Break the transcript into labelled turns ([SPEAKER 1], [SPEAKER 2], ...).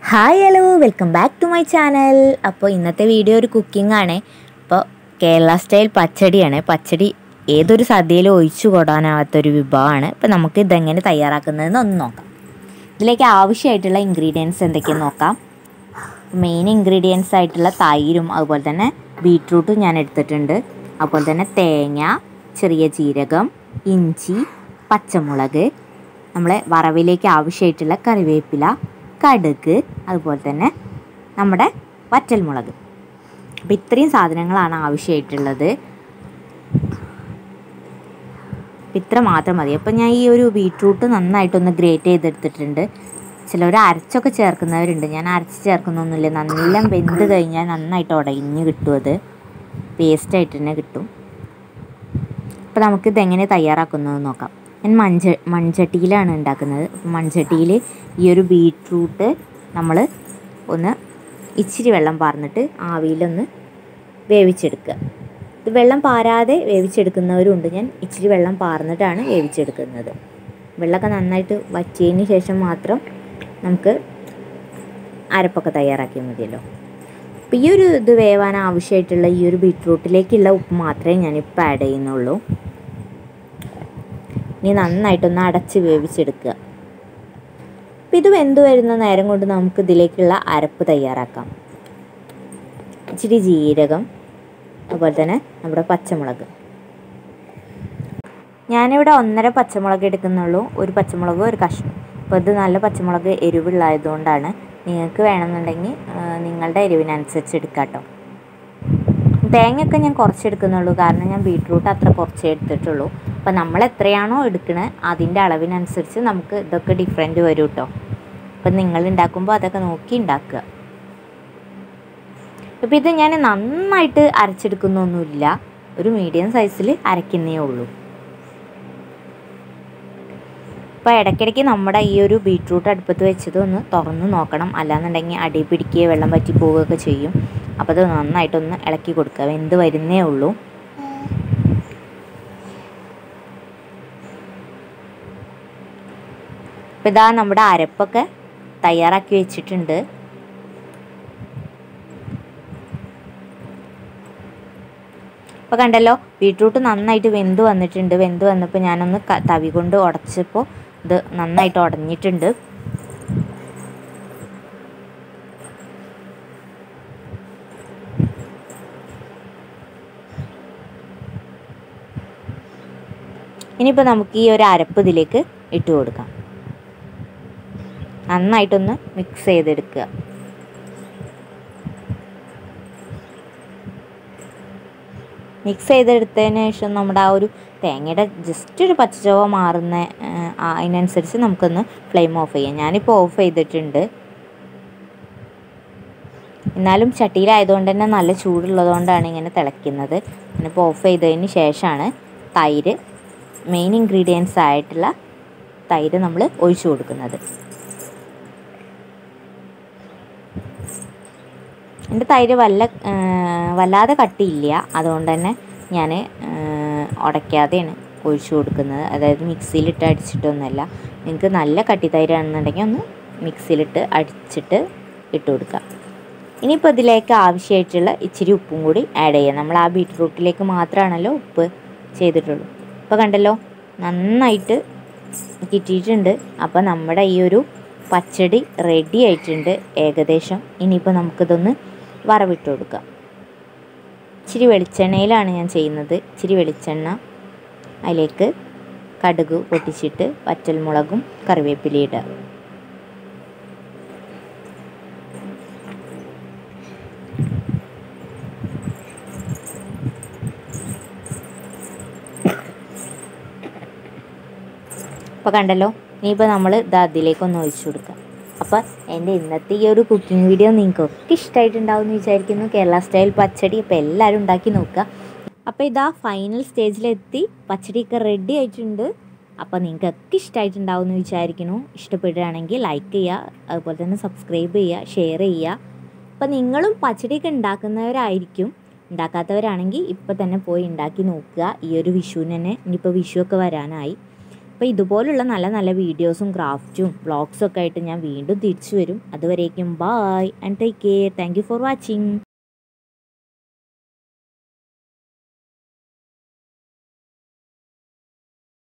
[SPEAKER 1] hi hello welcome back to my channel അപ്പോൾ ഇന്നത്തെ video ഒരു കുക്കിംഗ് ആണ് അപ്പോൾ കേരള സ്റ്റൈൽ പച്ചടിയാണ് പച്ചടി ഏതൊരു സദ്യയിലും ഒഴിച്ചു കൂടാനാവാത്തൊരു വിഭവമാണ് അപ്പോൾ നമുക്ക് ഇതെങ്ങനെ തയ്യാറാക്കുന്നതെന്ന് ഒന്ന് നോക്കാം ഇതിലേക്ക് ആവശ്യമായിട്ടുള്ള ഇൻഗ്രീഡിയൻസ് എന്തൊക്കെയെന്ന് നോക്കാം മെയിൻ ഇൻഗ്രീഡിയൻസ് ആയിട്ടുള്ള തൈരും അതുപോലെ തന്നെ ബീട്രൂട്ടും ഞാൻ എടുത്തിട്ടുണ്ട് അതുപോലെ തന്നെ തേങ്ങ ചെറിയ ജീരകം ഇഞ്ചി പച്ചമുളക് നമ്മളെ വറവിലേക്ക് ആവശ്യമായിട്ടുള്ള കറിവേപ്പില കടുക് അതുപോലെ തന്നെ നമ്മുടെ വറ്റൽമുളക് അപ്പോൾ ഇത്രയും സാധനങ്ങളാണ് ആവശ്യമായിട്ടുള്ളത് അപ്പം ഇത്ര മാത്രം മതി അപ്പം ഞാൻ ഈ ഒരു ബീട്രൂട്ട് നന്നായിട്ടൊന്ന് ഗ്രേറ്റ് ചെയ്തെടുത്തിട്ടുണ്ട് ചിലവർ അരച്ചൊക്കെ ചേർക്കുന്നവരുണ്ട് ഞാൻ അരച്ച് ചേർക്കുന്നൊന്നുമില്ല നല്ല വെന്ത് കഴിഞ്ഞാൽ നന്നായിട്ട് ഉടഞ്ഞ് കിട്ടും അത് പേസ്റ്റായിട്ട് തന്നെ കിട്ടും അപ്പോൾ നമുക്കിത് എങ്ങനെ തയ്യാറാക്കുന്നത് നോക്കാം ഞാൻ മൺച മൺചട്ടിയിലാണ് ഉണ്ടാക്കുന്നത് മൺചട്ടിയിൽ ഈ ഒരു ബീട്രൂട്ട് നമ്മൾ ഒന്ന് ഇച്ചിരി വെള്ളം പാർന്നിട്ട് ആവിയിലൊന്ന് വേവിച്ചെടുക്കുക ഇത് വെള്ളം പാരാതെ വേവിച്ചെടുക്കുന്നവരുണ്ട് ഞാൻ ഇച്ചിരി വെള്ളം പാർന്നിട്ടാണ് വേവിച്ചെടുക്കുന്നത് വെള്ളമൊക്കെ നന്നായിട്ട് വറ്റിയതിന് ശേഷം മാത്രം നമുക്ക് അരപ്പൊക്കെ തയ്യാറാക്കിയാൽ മതിയല്ലോ അപ്പോൾ ഈ ഒരു ഇത് വേവാൻ ആവശ്യമായിട്ടുള്ള ഈ ഒരു ബീട്രൂട്ടിലേക്കുള്ള ഉപ്പ് മാത്രമേ ഞാനിപ്പോൾ ആഡ് ചെയ്യുന്നുള്ളൂ ഇനി നന്നായിട്ടൊന്ന് അടച്ച് വേവിച്ചെടുക്കുക അപ്പം ഇത് വെന്ത് വരുന്ന നേരം കൊണ്ട് നമുക്ക് ഇതിലേക്കുള്ള അരപ്പ് തയ്യാറാക്കാം ഇച്ചിരി ജീരകം അതുപോലെ തന്നെ നമ്മുടെ പച്ചമുളക് ഞാനിവിടെ ഒന്നര പച്ചമുളക് എടുക്കുന്നുള്ളൂ ഒരു പച്ചമുളക് ഒരു കഷ്ണം അപ്പോൾ ഇത് നല്ല പച്ചമുളക് എരിവുള്ളതുകൊണ്ടാണ് നിങ്ങൾക്ക് വേണമെന്നുണ്ടെങ്കിൽ നിങ്ങളുടെ എരിവിനനുസരിച്ച് എടുക്കാം കേട്ടോ തേങ്ങയൊക്കെ ഞാൻ കുറച്ച് എടുക്കുന്നുള്ളൂ കാരണം ഞാൻ ബീട്രൂട്ട് അത്ര കുറച്ചേ എടുത്തിട്ടുള്ളൂ അപ്പോൾ നമ്മൾ എത്രയാണോ എടുക്കുന്നത് അതിൻ്റെ അളവിനനുസരിച്ച് നമുക്ക് ഇതൊക്കെ ഡിഫറെൻറ്റ് വരും കേട്ടോ അപ്പം നിങ്ങൾ ഉണ്ടാക്കുമ്പോൾ അതൊക്കെ നോക്കി ഉണ്ടാക്കുക അപ്പോൾ ഇത് ഞാൻ നന്നായിട്ട് അരച്ചെടുക്കുന്നൊന്നുമില്ല ഒരു മീഡിയം സൈസിൽ അരയ്ക്കുന്നേ ഉള്ളൂ അപ്പോൾ ഇടയ്ക്കിടയ്ക്ക് നമ്മുടെ ഈ ഒരു ബീട്രൂട്ട് അടുപ്പത്ത് വെച്ചത് ഒന്ന് തുറന്ന് നോക്കണം അല്ലാന്നുണ്ടെങ്കിൽ അടി പിടിക്കുകയോ വെള്ളം വറ്റി പോവുകയൊക്കെ ചെയ്യും അപ്പോൾ അത് നന്നായിട്ടൊന്ന് ഇളക്കി കൊടുക്കുക വെന്ത് വരുന്നേ ഉള്ളൂ അപ്പോൾ ഇതാ നമ്മുടെ അരപ്പൊക്കെ തയ്യാറാക്കി വെച്ചിട്ടുണ്ട് അപ്പോൾ കണ്ടല്ലോ ബീട്രൂട്ട് നന്നായിട്ട് വെന്ത് വന്നിട്ടുണ്ട് വെന്ത് വന്നപ്പോൾ ഞാനൊന്ന് തവി കൊണ്ട് ഉടച്ചപ്പോൾ ഇത് നന്നായിട്ട് ഉടഞ്ഞിട്ടുണ്ട് ഇനിയിപ്പോൾ നമുക്ക് ഈ ഒരു അരപ്പ് ഇതിലേക്ക് ഇട്ട് കൊടുക്കാം നന്നായിട്ടൊന്ന് മിക്സ് ചെയ്തെടുക്കുക മിക്സ് ചെയ്തെടുത്തതിന് ശേഷം നമ്മുടെ ആ ഒരു തേങ്ങയുടെ ജസ്റ്റ് ഒരു പച്ചച്ചവ മാറുന്ന അതിനനുസരിച്ച് നമുക്കൊന്ന് ഫ്ലെയിം ഓഫ് ചെയ്യാം ഞാനിപ്പോൾ ഓഫ് ചെയ്തിട്ടുണ്ട് എന്നാലും ചട്ടിയിലായതുകൊണ്ട് തന്നെ നല്ല ചൂടുള്ളതുകൊണ്ടാണ് ഇങ്ങനെ തിളയ്ക്കുന്നത് ഞാനിപ്പോൾ ഓഫ് ചെയ്തതിന് ശേഷമാണ് തൈര് മെയിൻ ഇൻഗ്രീഡിയൻസ് ആയിട്ടുള്ള തൈര് നമ്മൾ ഒഴിച്ചു കൊടുക്കുന്നത് എൻ്റെ തൈര് വല്ല വല്ലാതെ കട്ടിയില്ല അതുകൊണ്ട് തന്നെ ഞാൻ ഉടയ്ക്കാതെയാണ് ഒഴിച്ചു കൊടുക്കുന്നത് അതായത് മിക്സിയിലിട്ട് അടിച്ചിട്ടൊന്നുമല്ല നിങ്ങൾക്ക് നല്ല കട്ടി തൈരാണെന്നുണ്ടെങ്കിൽ ഒന്ന് മിക്സിയിലിട്ട് അടിച്ചിട്ട് ഇട്ട് കൊടുക്കുക ഇനിയിപ്പോൾ ഇതിലേക്ക് ആവശ്യമായിട്ടുള്ള ഇച്ചിരി ഉപ്പും കൂടി ആഡ് ചെയ്യാം നമ്മൾ ആ ബീറ്റ്റൂട്ടിലേക്ക് മാത്രമാണല്ലോ ഉപ്പ് ചെയ്തിട്ടുള്ളൂ ഇപ്പോൾ കണ്ടല്ലോ നന്നായിട്ട് കിട്ടിയിട്ടുണ്ട് അപ്പോൾ നമ്മുടെ ഈ ഒരു പച്ചടി റെഡി ആയിട്ടുണ്ട് ഏകദേശം ഇനിയിപ്പോൾ നമുക്കിതൊന്ന് വറവിട്ട് കൊടുക്കാം ഇച്ചിരി വെളിച്ചെണ്ണയിലാണ് ഞാൻ ചെയ്യുന്നത് ഇച്ചിരി വെളിച്ചെണ്ണ അതിലേക്ക് കടുക് പൊട്ടിച്ചിട്ട് വറ്റൽമുളകും കറിവേപ്പിലയും ഇടുക അപ്പോൾ കണ്ടല്ലോ ഇനിയിപ്പോൾ നമ്മൾ ഇത് അതിലേക്കൊന്ന് ഒഴിച്ചു കൊടുക്കാം അപ്പോൾ എൻ്റെ ഇന്നത്തെ ഈ ഒരു കുക്കിംഗ് വീഡിയോ നിങ്ങൾക്കൊക്കെ ഇഷ്ടമായിട്ടുണ്ടാവും എന്ന് വിചാരിക്കുന്നു കേരള സ്റ്റൈൽ പച്ചടി അപ്പോൾ എല്ലാവരും ഉണ്ടാക്കി നോക്കുക അപ്പോൾ ഇതാ ഫൈനൽ സ്റ്റേജിലെത്തി പച്ചടിയൊക്കെ റെഡി ആയിട്ടുണ്ട് അപ്പോൾ നിങ്ങൾക്കൊക്കെ ഇഷ്ടമായിട്ടുണ്ടാവും എന്ന് വിചാരിക്കുന്നു ഇഷ്ടപ്പെടുകയാണെങ്കിൽ ലൈക്ക് ചെയ്യുക അതുപോലെ തന്നെ സബ്സ്ക്രൈബ് ചെയ്യുക ഷെയർ ചെയ്യുക അപ്പോൾ നിങ്ങളും പച്ചടിയൊക്കെ ഉണ്ടാക്കുന്നവരായിരിക്കും ഉണ്ടാക്കാത്തവരാണെങ്കിൽ ഇപ്പോൾ തന്നെ പോയി ഉണ്ടാക്കി നോക്കുക ഈ ഒരു വിഷുവിന് തന്നെ ഇനിയിപ്പോൾ വിഷുവൊക്കെ വരാനായി അപ്പോൾ ഇതുപോലുള്ള നല്ല നല്ല വീഡിയോസും ക്രാഫ്റ്റും വ്ളോഗ്സും ഒക്കെ ആയിട്ട് ഞാൻ വീണ്ടും തിരിച്ചു വരും അതുവരേക്കും bye and take care thank you for watching